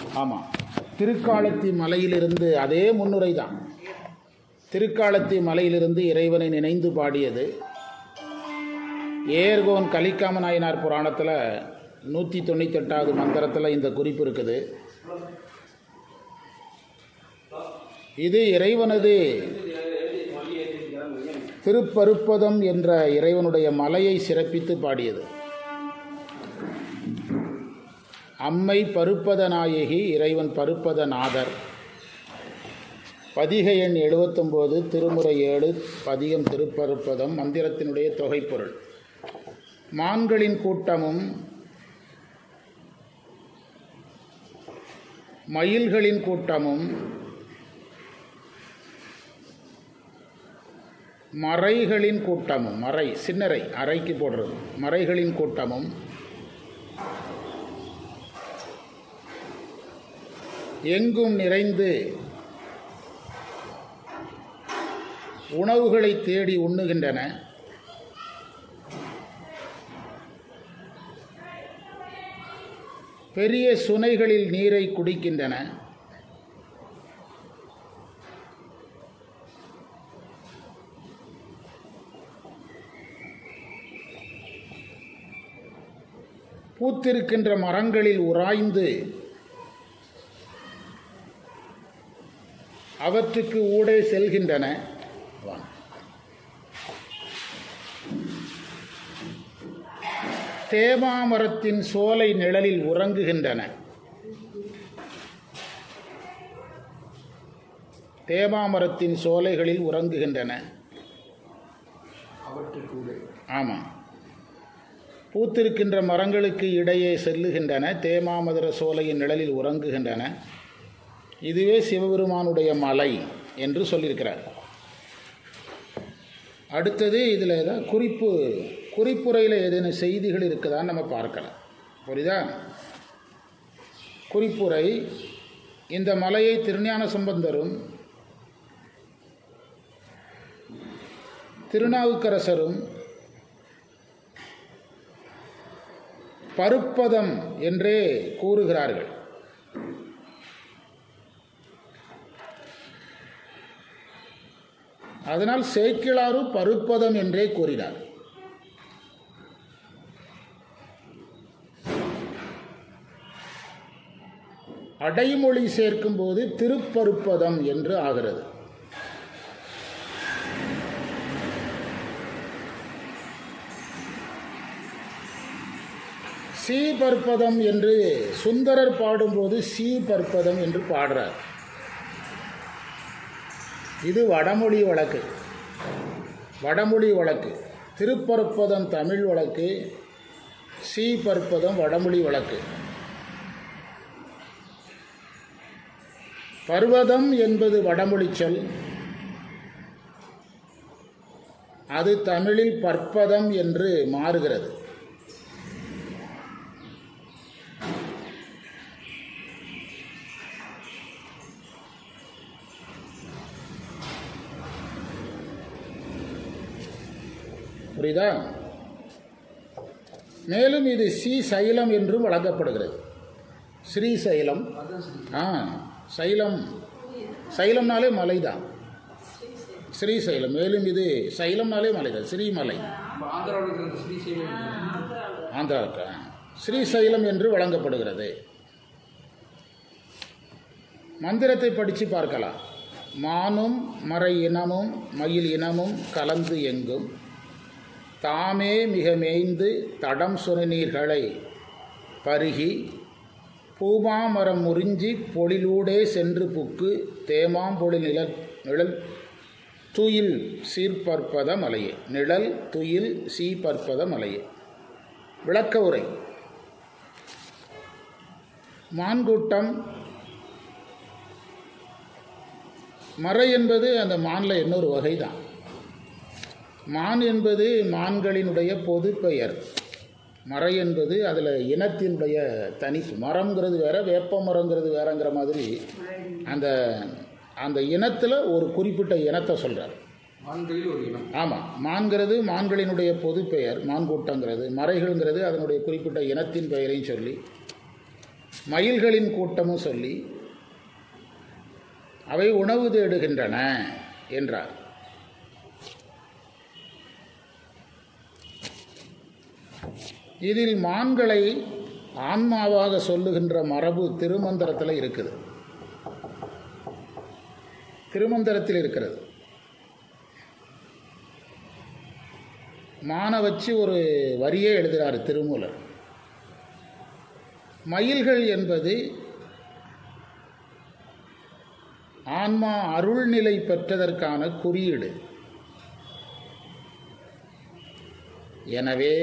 ஆமாம் திருக்காலத்தி மலையிலிருந்து அதே முன்னுரை தான் திருக்காலத்தி மலையிலிருந்து இறைவனை நினைந்து பாடியது ஏர்கோன் கலிக்காம நாயனார் புராணத்தில் நூற்றி தொண்ணூத்தெட்டாவது மந்திரத்தில் இந்த குறிப்பு இருக்குது இது இறைவனது திருப்பருப்பதம் என்ற இறைவனுடைய மலையை சிறப்பித்து பாடியது அம்மை பருப்பத நாயகி இறைவன் பருப்பத நாதர் பதிகை எண் எழுபத்தொம்போது திருமுறை ஏழு பதிகம் திருப்பருப்பதம் மந்திரத்தினுடைய தொகைப்பொருள் மான்களின் கூட்டமும் மயில்களின் கூட்டமும் மறைகளின் கூட்டமும் மறை சின்னரை அறைக்கு போடுறது மறைகளின் கூட்டமும் எங்கும் நிறைந்து உணவுகளை தேடி உண்ணுகின்றன பெரிய சுனைகளில் நீரை குடிக்கின்றன பூத்திருக்கின்ற மரங்களில் உராய்ந்து அவற்றுக்கு ஊடே செல்கின்றன வாங்க. தேமாமரத்தின் சோலை நிழலில் உறங்குகின்றன தேமாமரத்தின் சோலைகளில் உறங்குகின்றன ஆமாம் பூத்திருக்கின்ற மரங்களுக்கு இடையே செல்லுகின்றன தேமாமதுர சோலையின் நிழலில் உறங்குகின்றன இதுவே சிவபெருமானுடைய மலை என்று சொல்லியிருக்கிறார் அடுத்தது இதில் ஏதாவது குறிப்பு குறிப்புரையில் ஏதேனும் செய்திகள் இருக்குதான்னு நம்ம பார்க்கலாம் புரியுதா குறிப்புரை இந்த மலையை திருஞான சம்பந்தரும் திருநாவுக்கரசரும் பருப்பதம் என்றே கூறுகிறார்கள் அதனால் சேக்கிழாரும் பருப்பதம் என்றே கூறினார் அடைமொழி சேர்க்கும்போது திருப்பருப்பதம் என்று ஆகிறது சி பற்பதம் என்று சுந்தரர் பாடும்போது சி பற்பதம் என்று பாடுறார் இது வடமொழி வழக்கு வடமொழி வழக்கு திருப்பருப்பதம் தமிழ் வழக்கு சி பற்பதம் வடமொழி வழக்கு பர்வதம் என்பது வடமொழி சொல் அது தமிழில் பற்பதம் என்று மாறுகிறது புரியுதா மேலும் இது ஸ்ரீ சைலம் என்றும் வழங்கப்படுகிறது ஸ்ரீசைலம் ஆ சைலம் சைலம்னாலே மலை தான் ஸ்ரீசைலம் மேலும் இது சைலம்னாலே மலை தான் ஸ்ரீமலை ஆந்திராவில் இருக்கிற அந்த ஸ்ரீசைலம் ஆந்திராவுக்கு ஆ. ஸ்ரீசைலம் என்று வழங்கப்படுகிறது மந்திரத்தை படித்து பார்க்கலாம் மானும் மறை இனமும் மயில் இனமும் கலந்து எங்கும் தாமே மிக மேய்ந்து தடம் சுனைநீர்களை பருகி பூமாமரம் முறிஞ்சி பொழிலூடே சென்று புக்கு தேமாம்பொழில் நிழல் நிழல் துயில் சீர்பற்பத மலையே நிழல் துயில் சீர்பற்பத மலையே விளக்க உரை மான்கூட்டம் மறை என்பது அந்த மானில் இன்னொரு வகை தான் மான் என்பது மான்களினுடைய பொது பெயர் மறை என்பது அதில் இனத்தினுடைய தனி மரம்ங்கிறது வேற வேப்ப மரங்கிறது வேறங்கிற மாதிரி அந்த அந்த இனத்தில் ஒரு குறிப்பிட்ட இனத்தை சொல்கிறார் ஆண்களில் ஒரு இனம் ஆமாம் மான்கிறது மான்களினுடைய பொது பெயர் மான்கூட்டங்கிறது மறைகள்ங்கிறது அதனுடைய குறிப்பிட்ட இனத்தின் பெயரையும் சொல்லி மயில்களின் கூட்டமும் சொல்லி அவை உணவு தேடுகின்றன என்றார் இதில் மான்களை ஆன்மாவாக சொல்லுகின்ற மரபு திருமந்திரத்தில் இருக்குது திருமந்திரத்தில் இருக்கிறது மானை வச்சு ஒரு வரியே எழுதுகிறார் திருமூலர் மயில்கள் என்பது ஆன்மா அருள்நிலை பெற்றதற்கான குறியீடு எனவே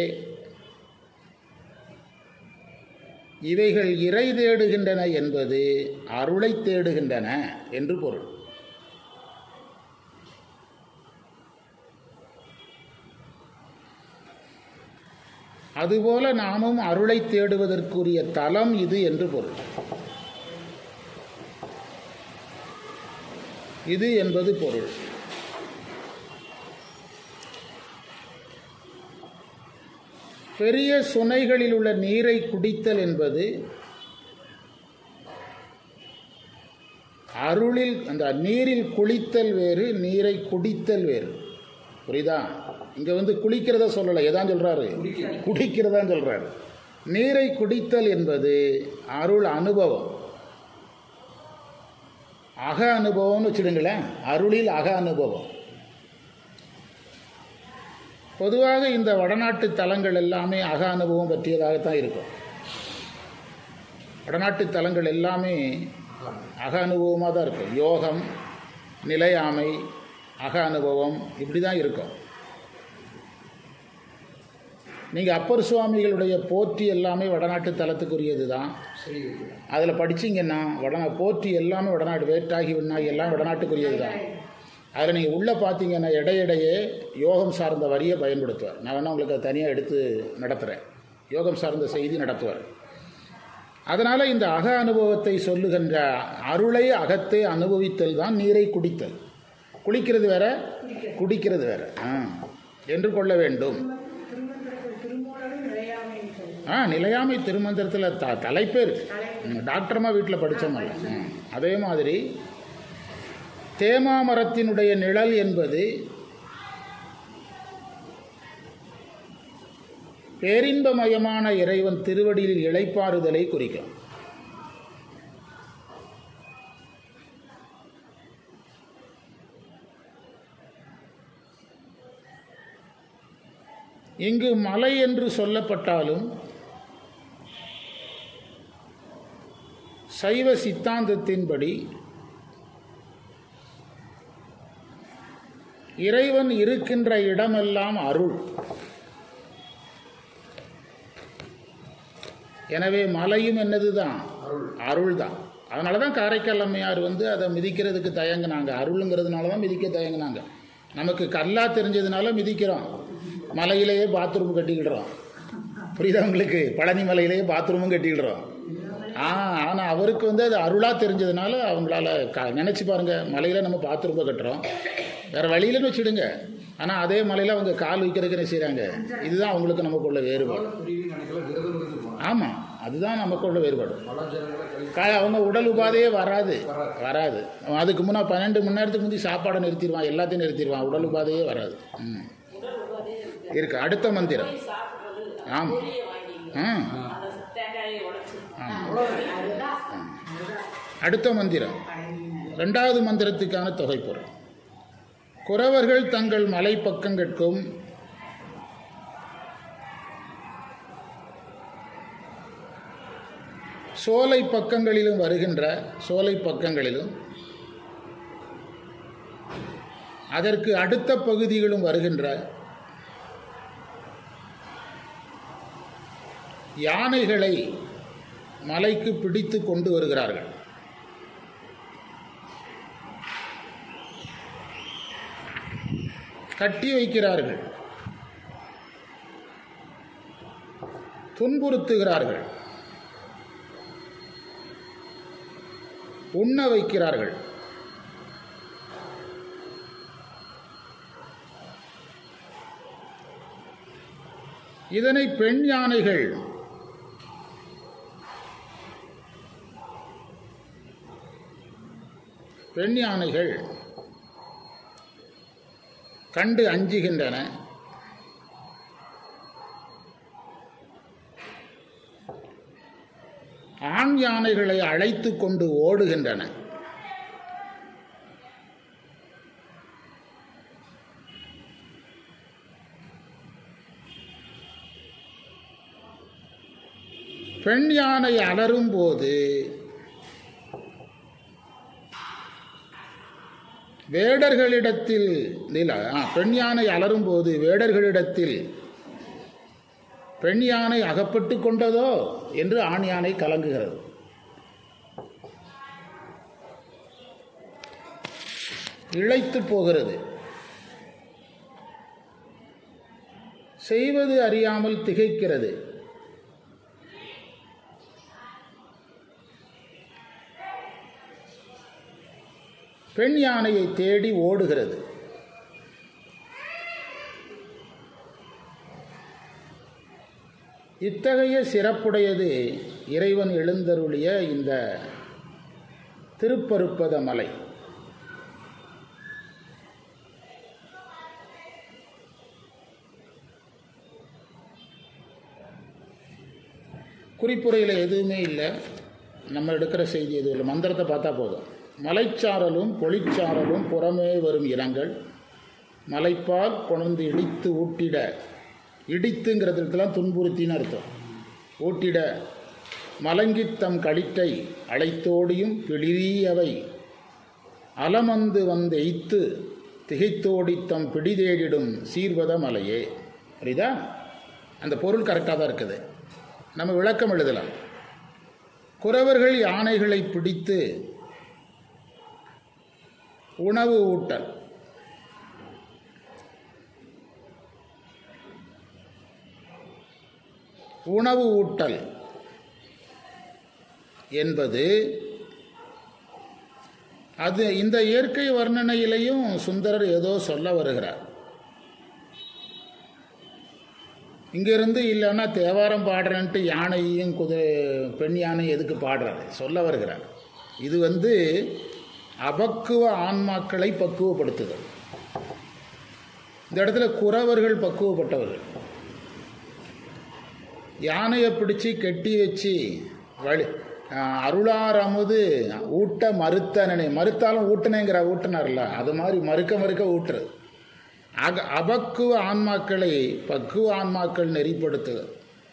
இவைகள் இறை தேடுகின்றன என்பது அருளை தேடுகின்றன என்று பொருள் அதுபோல நாமும் அருளை தேடுவதற்குரிய தலம் இது என்று பொருள் இது என்பது பொருள் பெரிய சுனைகளில் உள்ள நீரை குடித்தல் என்பது அருளில் அந்த நீரில் குளித்தல் வேறு நீரை குடித்தல் வேறு புரியுதா இங்கே வந்து குளிக்கிறத சொல்லலை எதான் சொல்கிறாரு குடிக்கிறதான் சொல்கிறாரு நீரை குடித்தல் என்பது அருள் அனுபவம் அக அனுபவம்னு வச்சுடுங்களேன் அருளில் அக அனுபவம் பொதுவாக இந்த வடநாட்டு தலங்கள் எல்லாமே அக அனுபவம் பற்றியதாகத்தான் இருக்கும் வடநாட்டு தலங்கள் எல்லாமே அக அனுபவமாக தான் இருக்கும் யோகம் நிலையாமை அக அனுபவம் இப்படி தான் இருக்கும் நீங்கள் அப்பர் சுவாமிகளுடைய போற்றி எல்லாமே வடநாட்டு தலத்துக்குரியது தான் சரி அதில் படிச்சீங்கன்னா வடநா போற்றி எல்லாமே வடநாட்டு வேட்டாகி விண்ணாகி எல்லாம் வடநாட்டுக்குரியது தான் அதில் நீங்கள் உள்ளே பார்த்தீங்கன்னா இடையிடையே யோகம் சார்ந்த வரியை பயன்படுத்துவார் நான் வேணால் உங்களுக்கு அதை தனியாக எடுத்து நடத்துகிறேன் யோகம் சார்ந்த செய்தி நடத்துவார் அதனால் இந்த அக அனுபவத்தை சொல்லுகின்ற அருளை அகத்தை அனுபவித்தல் தான் நீரை குடித்தல் குளிக்கிறது வேற குடிக்கிறது வேற ஆ என்று கொள்ள வேண்டும் ஆ நிலையாமை திருமந்திரத்தில் த தலைப்பே இருக்கு ம், டாக்டர்மா வீட்டில் படித்தோமல்ல ம். அதே மாதிரி தேமா மரத்தினுடைய நிழல் என்பது பேரின்பமயமான இறைவன் திருவடியில் இளைப்பாறுதலை குறிக்கும் இங்கு மலை என்று சொல்லப்பட்டாலும் சைவ சித்தாந்தத்தின்படி இறைவன் இருக்கின்ற இடமெல்லாம் அருள் எனவே மலையும் என்னது தான் அருள் தான் அதனால தான் காரைக்கால் அம்மையார் வந்து அதை மிதிக்கிறதுக்கு தயங்குனாங்க அருளுங்கிறதுனால தான் மிதிக்க தயங்குனாங்க நமக்கு கல்லா தெரிஞ்சதுனால மிதிக்கிறோம் மலையிலேயே பாத்ரூம் கட்டிக்கிடுறோம் புரியுதா உங்களுக்கு பழனி மலையிலேயே பாத்ரூமும் கட்டிக்கிடுறோம் ஆ ஆனால் அவருக்கு வந்து அது அருளாக தெரிஞ்சதுனால அவங்களால க நினச்சி பாருங்கள் மலையில் நம்ம பாத்ரூமை கட்டுறோம் வேறு வழியிலன்னு வச்சுடுங்க ஆனால் அதே மலையில் அவங்க கால் வைக்கிறதுக்கு என்ன செய்கிறாங்க இதுதான் அவங்களுக்கு நமக்குள்ள வேறுபாடு புரியுதுன்னு நினைக்கல விரதம் இருந்து போனாங்க ஆமாம் அதுதான் நமக்குள்ள வேறுபாடு பல ஜனங்களை கழி கா அவங்க உடல் உபாதையே வராது வராது அவன் அதுக்கு முன்னே பன்னெண்டு மணி நேரத்துக்கு முந்தி சாப்பாடை நிறுத்திடுவான் எல்லாத்தையும் நிறுத்திடுவான் உடல் உபாதையே வராது ம் இருக்கு அடுத்த மந்திரம் ஆம் ஆ அடுத்த மந்திரம் ரெண்டாவது மந்திரத்துக்கான தொகைப்பொருள் குறவர்கள் தங்கள் மலை பக்கங்கட்கும் சோலை பக்கங்களிலும் வருகின்ற சோலை பக்கங்களிலும் அதற்கு அடுத்த பகுதிகளும் வருகின்ற யானைகளை மலைக்கு பிடித்து கொண்டு வருகிறார்கள் கட்டி வைக்கிறார்கள் துன்புறுத்துகிறார்கள் உண்ண வைக்கிறார்கள் இதனை பெண் யானைகள் பெண் யானைகள் கண்டு அஞ்சுகின்றன ஆண் யானைகளை அழைத்து கொண்டு ஓடுகின்றன பெண் யானை அலறும் போது வேடர்களிடத்தில் இல்ல ஆ, பெண் யானை அலறும் போது வேடர்களிடத்தில் பெண் யானை அகப்பட்டு கொண்டதோ என்று ஆண் யானை கலங்குகிறது இழைத்து போகிறது செய்வது அறியாமல் திகைக்கிறது பெண் யானையை தேடி ஓடுகிறது இத்தகைய சிறப்புடையது இறைவன் எழுந்தருளிய இந்த திருப்பருப்பத மலை குறிப்புரையில் எதுவுமே இல்லை நம்ம எடுக்கிற செய்தி எதுவும் இல்லை மந்திரத்தை பார்த்தா போதும் மலைச்சாரலும் பொழிச்சாரலும் புறமே வரும் இரங்கள் மலைப்பால் கொண்டு இடித்து ஊட்டிட இடித்துங்கிறதுக்கெல்லாம் துன்புறுத்தின்னு அர்த்தம் ஊட்டிட மலங்கித் தம் களிட்டை அழைத்தோடியும் பிளிரியவை அலமந்து வந்து எய்த்து திகைத்தோடி தம் பிடிதேடிடும் சீர்வத மலையே புரியுதா அந்த பொருள் கரெக்டாக தான் இருக்குது நம்ம விளக்கம் எழுதலாம் குறவர்கள் யானைகளை பிடித்து உணவு ஊட்டல் உணவு ஊட்டல் என்பது அது இந்த இயற்கை வர்ணனையிலையும் சுந்தரர் ஏதோ சொல்ல வருகிறார் இங்கிருந்து இல்லைன்னா தேவாரம் பாடுறேன்ட்டு யானையும் குதிரை பெண் யானை எதுக்கு பாடுறாரு சொல்ல வருகிறார் இது வந்து அபக்குவ ஆன்மாக்களை பக்குவப்படுத்துதல் இந்த இடத்துல குறவர்கள் பக்குவப்பட்டவர்கள் யானையை பிடிச்சி கட்டி வச்சு வழி ஆஹ், அருளார் அமுது ஊட்ட மறுத்தனனே மறுத்தாலும் ஊட்டினேங்கிற ஊட்டினார்ல அது மாதிரி மறுக்க மறுக்க ஊட்டுறது அக அபக்குவ ஆன்மாக்களை பக்குவ ஆன்மாக்கள் நெறிப்படுத்துதல்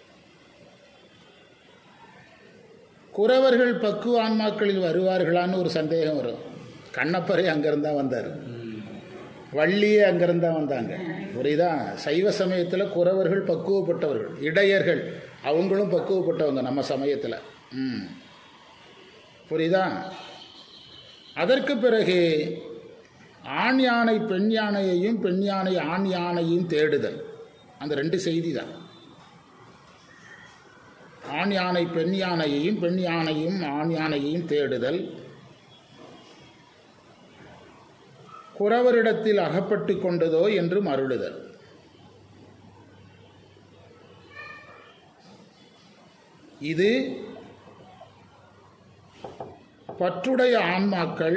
குறவர்கள் பக்குவ ஆன்மாக்களில் வருவார்களான்னு ஒரு சந்தேகம் வரும் கண்ணப்பரை அங்கிருந்தா வந்தார் வள்ளியே அங்கிருந்தா வந்தாங்க புரியுதா சைவ சமயத்தில் குறவர்கள் பக்குவப்பட்டவர்கள் இடையர்கள் அவங்களும் பக்குவப்பட்டவங்க நம்ம சமயத்தில் ம் புரியுதா அதற்கு பிறகு ஆண் யானை பெண் யானையையும் பெண் யானை ஆண் யானையும் தேடுதல் அந்த ரெண்டு செய்தி தான் ஆண் யானை பெண் யானையையும் பெண் யானையும் ஆண் யானையையும் தேடுதல் குறவரிடத்தில் அகப்பட்டு கொண்டதோ என்று மருளுதல் இது பற்றுடைய ஆன்மாக்கள்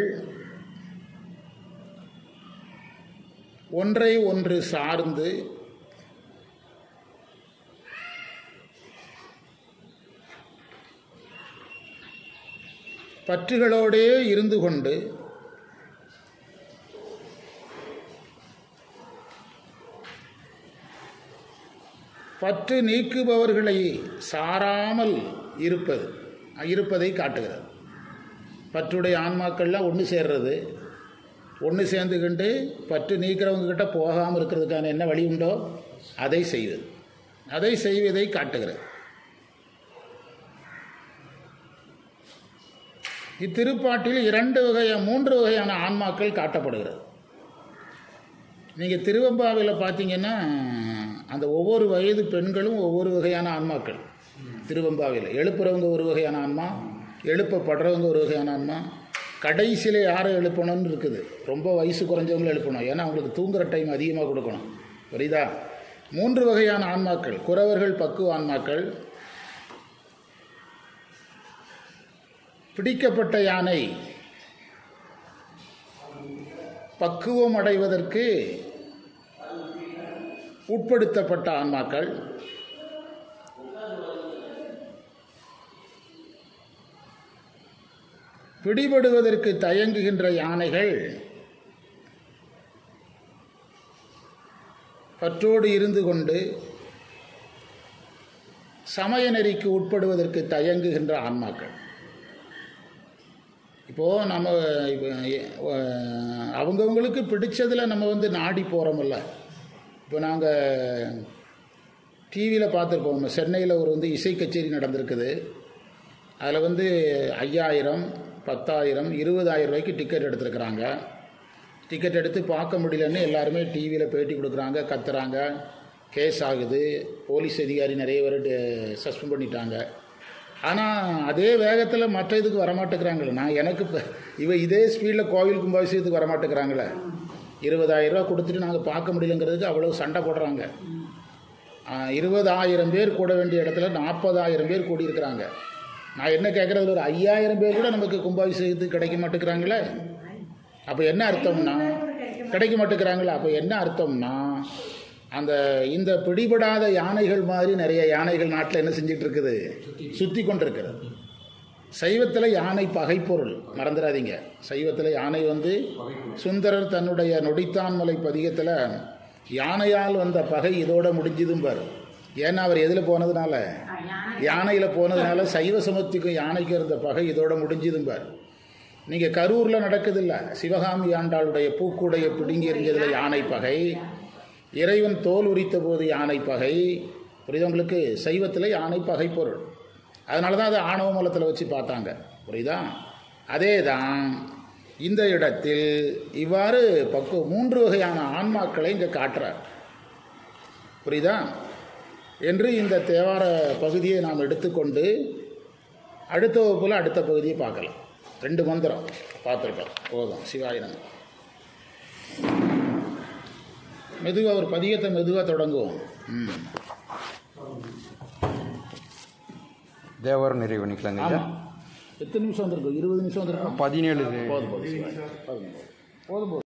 ஒன்றை ஒன்று சார்ந்து பற்றுகளோடே இருந்து கொண்டு பற்று நீக்குபவர்களை சாராமல் இருப்பது இருப்பதை காட்டுகிறது பற்றுடைய ஆன்மாக்கள்லாம் ஒன்று சேர்றது ஒன்று சேர்ந்துக்கிண்டு பற்று நீக்கிறவங்க கிட்ட போகாமல் இருக்கிறதுக்கான என்ன வழி உண்டோ அதை செய்வது அதை செய்வதை காட்டுகிறது இத்திருப்பாட்டில் இரண்டு வகைய மூன்று வகையான ஆன்மாக்கள் காட்டப்படுகிறது நீங்கள் திருவம்பாவில் பார்த்தீங்கன்னா அந்த ஒவ்வொரு வயது பெண்களும் ஒவ்வொரு வகையான ஆன்மாக்கள் திருவம்பாவில் எழுப்புறவங்க ஒரு வகையான ஆன்மா எழுப்பப்படுறவங்க ஒரு வகையான ஆன்மா கடைசியில் யாரை எழுப்பணும்னு இருக்குது ரொம்ப வயசு குறைஞ்சவங்களை எழுப்பணும் ஏன்னா அவங்களுக்கு தூங்குற டைம் அதிகமாக கொடுக்கணும் புரியுதா மூன்று வகையான ஆன்மாக்கள் குறவர்கள் பக்குவ ஆன்மாக்கள் பிடிக்கப்பட்ட யானை பக்குவம் அடைவதற்கு உட்படுத்தப்பட்ட ஆன்மாக்கள் பிடிபடுவதற்கு தயங்குகின்ற யானைகள் பற்றோடு இருந்து கொண்டு சமய நெறிக்கு உட்படுவதற்கு தயங்குகின்ற ஆன்மாக்கள் இப்போது நம்ம இப்போ அஹ், அவங்கவங்களுக்கு பிடிச்சதில் நம்ம வந்து நாடி போகிறோமில்ல இப்போ நாங்கள் டிவியில் பார்த்துருப்போம் சென்னையில் ஒரு வந்து இசை கச்சேரி நடந்திருக்குது அதில் வந்து ஐயாயிரம் பத்தாயிரம் இருபதாயிரம் ரூபாய்க்கு டிக்கெட் எடுத்திருக்கிறாங்க டிக்கெட் எடுத்து பார்க்க முடியலன்னு எல்லாருமே டிவியில் பேட்டி கொடுக்குறாங்க கத்துறாங்க கேஸ் ஆகுது போலீஸ் அதிகாரி நிறைய பேர் சஸ்பெண்ட் பண்ணிட்டாங்க ஆனால் அதே வேகத்தில் மற்ற இதுக்கு வரமாட்டேங்கிறாங்களே நான் எனக்கு இப்போ இவ இதே ஸ்பீடில் கோவில் கும்பாபிஷேகத்துக்கு வரமாட்டேங்கிறாங்களே இருபதாயிரம் ரூபா கொடுத்துட்டு நாங்கள் பார்க்க முடியலங்கிறதுக்கு அவ்வளோ சண்டை போடுறாங்க ஆஹ், இருபதாயிரம் பேர் கூட வேண்டிய இடத்துல நாற்பதாயிரம் பேர் கூடியிருக்கிறாங்க நான் என்ன கேட்குறது ஒரு ஐயாயிரம் பேர் கூட நமக்கு கும்பாபிஷேகத்துக்கு கிடைக்க மாட்டேங்கிறாங்களே அப்போ என்ன அர்த்தம்னா கிடைக்க மாட்டேங்கிறாங்களே அப்போ என்ன அர்த்தம்னா அந்த இந்த பிடிபடாத யானைகள் மாதிரி நிறைய யானைகள் நாட்டில் என்ன செஞ்சிட்டு இருக்குது சுற்றி கொண்டிருக்கிறது சைவத்தில் யானை பகைப்பொருள் மறந்துடாதீங்க சைவத்தில் யானை வந்து சுந்தரர் தன்னுடைய நொடித்தான்மலை பதிகத்தில் யானையால் வந்த பகை இதோட முடிஞ்சதும் பாரு ஏன்னா அவர் எதில் போனதுனால யானையில் போனதுனால சைவ சமத்துக்கும் யானைக்கும் இருந்த பகை இதோட முடிஞ்சதும் பாரு நீங்கள் கரூரில் நடக்குதில்ல சிவகாமி ஆண்டாளுடைய பூக்குடைய பிடுங்கி எறிஞ்சதில் யானை பகை இறைவன் தோல் உரித்த போது யானை பகை புரியுதா உங்களுக்கு சைவத்தில் யானை பகை பொருள் அதனால தான் அதை ஆணவ மூலத்தில் வச்சு பார்த்தாங்க புரியுதா அதே தான் இந்த இடத்தில் இவ்வாறு பக்கு மூன்று வகையான ஆன்மாக்களை இங்கே காட்டுறார் புரியுதா என்று இந்த தேவார பகுதியை நாம் எடுத்துக்கொண்டு அடுத்த வகுப்பில் அடுத்த பகுதியை பார்க்கலாம் ரெண்டு மந்திரம் பார்த்துருக்கோம் போதும் சிவாயினம் மெதுவாக ஒரு பதியத்தை மெதுவாக தொடங்குவோம் ம் தேவர் நிறைவு பண்ணிக்கலாங்க ஐயா ஆமாம் எத்தனை நிமிஷம் வந்திருக்கும் இருபது நிமிஷம் வந்திருக்கும் பதினேழு போதும் போதும் சிவாயினம். போதும் போதும் போதும் போதும்